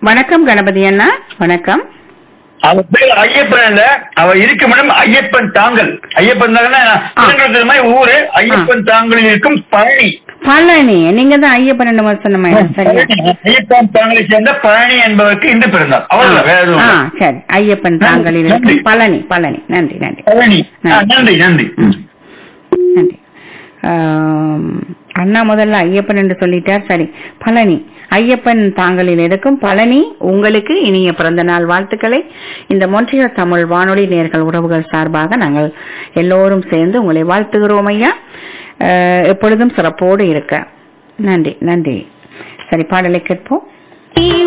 வணக்கம் கணபதி அண்ணா வணக்கம் அவ பேர் ஐயப்பன் இல்ல அவ இருக்கும் இடம் ஐயப்பன் தாங்கல் ஐயப்பன் தாங்கல் திருநெல்வேலி மாதிரி ஊரு ஐயப்பன் தாங்கலில் இருக்கும் பழனி பழனி நீங்க தான் ஐயப்பன் ரெண்டு மாசம் சொன்ன மாதிரி சரியா ஐயப்பன் தாங்கலை சேர்ந்த பழனி என்பவருக்கு இன்று பிறந்தார் அவ்வளவுதான் வேற எதுவும் ஆ இல்ல. சரி ஐயப்பன் தாங்களில் நன்றி. இருக்கும் பழனி பழனி நன்றி நன்றி பழனி ஆ, நன்றி நன்றி நன்றி ஆம், அண்ணா முதல்ல ஐயப்பன் என்று சொல்லிட்டார் சரி பழனி ஐயப்பன் தாங்களில் இருக்கும் பழனி உங்களுக்கு இனிய பிறந்த நாள் வாழ்த்துக்களை இந்த மொன்றியல் தமிழ் வானொலி நேர்கள் உறவுகள் சார்பாக நாங்கள் எல்லோரும் சேர்ந்து உங்களை வாழ்த்துகிறோம் ஐயா அஹ், எப்பொழுதும் சிறப்போடு இருக்க நன்றி நன்றி சரி பாடலை கேட்போம்